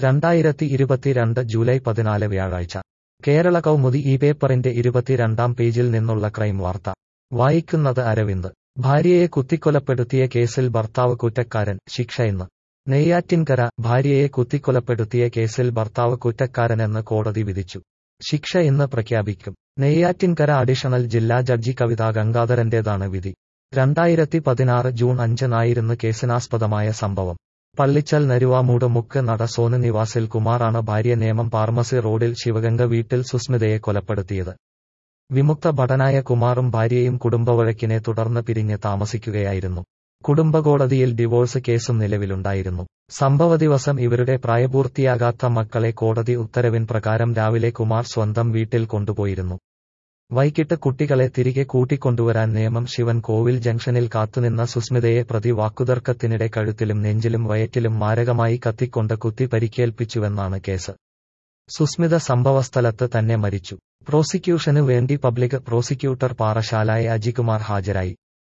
രണ്ടായിരത്തി ഇരുപത്തിരണ്ട് ജൂലൈ പതിനാല് വ്യാഴാഴ്ച കേരള കൗമുദി ഈ പേപ്പറിന്റെ ഇരുപത്തിരണ്ടാം പേജിൽ നിന്നുള്ള ക്രൈം വാർത്ത വായിക്കുന്നത് അരവിന്ദ് ഭാര്യയെ കുത്തിക്കൊലപ്പെടുത്തിയ കേസിൽ ഭർത്താവ് കുറ്റക്കാരൻ ശിക്ഷ ഇന്ന് നെയ്യാറ്റിൻകര ഭാര്യയെ കുത്തിക്കൊലപ്പെടുത്തിയ കേസിൽ ഭർത്താവ് കുറ്റക്കാരനെന്ന് കോടതി വിധിച്ചു ശിക്ഷ ഇന്ന് പ്രഖ്യാപിക്കും നെയ്യാറ്റിൻകര അഡീഷണൽ ജില്ലാ ജഡ്ജി കവിത ഗംഗാധരന്റേതാണ് വിധി രണ്ടായിരത്തി പതിനാറ് ജൂൺ അഞ്ചിനായിരുന്നു കേസിനാസ്പദമായ സംഭവം പള്ളിച്ചൽ നരുവാമൂട് മുക്ക് നട സോന് നിവാസിൽ കുമാറാണ് ഭാര്യ നേമം ഫാർമസി റോഡിൽ ശിവഗംഗ വീട്ടിൽ സുസ്മിതയെ കൊലപ്പെടുത്തിയത് വിമുക്ത ഭടനായ കുമാറും ഭാര്യയും കുടുംബവഴക്കിനെ തുടർന്ന് പിരിഞ്ഞ് താമസിക്കുകയായിരുന്നു കുടുംബകോടതിയിൽ ഡിവോഴ്സ് കേസും നിലവിലുണ്ടായിരുന്നു സംഭവ ദിവസം ഇവരുടെ പ്രായപൂർത്തിയാകാത്ത മക്കളെ കോടതി ഉത്തരവിൻ പ്രകാരം രാവിലെ കുമാർ സ്വന്തം വീട്ടിൽ കൊണ്ടുപോയിരുന്നു വൈകിട്ട് കുട്ടികളെ തിരികെ കൂട്ടിക്കൊണ്ടുവരാൻ നിയമം ശിവൻ കോവിൽ ജംഗ്ഷനിൽ കാത്തുനിന്ന സുസ്മിതയെ പ്രതി വാക്കുതർക്കത്തിനിടെ കഴുത്തിലും നെഞ്ചിലും വയറ്റിലും മാരകമായി കത്തിക്കൊണ്ട് കുത്തി പരിക്കേൽപ്പിച്ചുവെന്നാണ് കേസ് സുസ്മിത സംഭവസ്ഥലത്ത് തന്നെ മരിച്ചു പ്രോസിക്യൂഷനു വേണ്ടി പബ്ലിക് പ്രോസിക്യൂട്ടർ പാറശാലായ അജികുമാർ ഹാജരായി